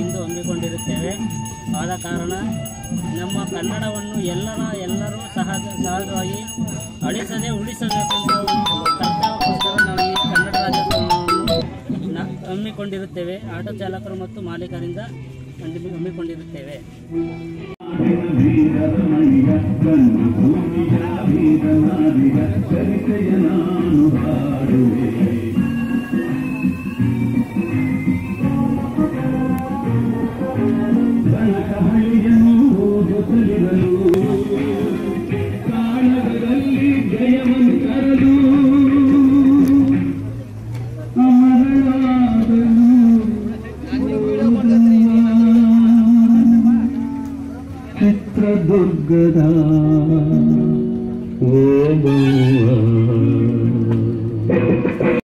ಎಂದು ಹಮ್ಮಿಕೊಂಡಿರುತ್ತೇವೆ ಆದ ಕಾರಣ ನಮ್ಮ ಕನ್ನಡವನ್ನು ಎಲ್ಲರ ಎಲ್ಲರೂ ಸಹಜ ಸಹಜವಾಗಿ ಅಳಿಸದೆ ಉಳಿಸಬೇಕಂತ ಒಂದು ಕರ್ತವ್ಯಕ್ಕೋಸ್ಕರ ನಾವು ಈ ಕನ್ನಡ ರಾಜ್ಯೋತ್ಸವವನ್ನು ನ- ಹಮ್ಮಿಕೊಂಡಿರುತ್ತೇವೆ ಆಟೋ ಚಾಲಕರು ಮತ್ತು ಮಾಲೀಕರಿಂದ ಹಮ್ಮಿ- ಹಮ್ಮಿಕೊಂಡಿರುತ್ತೇವೆ ಕಾಳಗದಲ್ಲಿ ಜಯವನ್ನು ತರಲು ಅಮರನಾದನು ಚಿತ್ರದುರ್ಗದ ಓ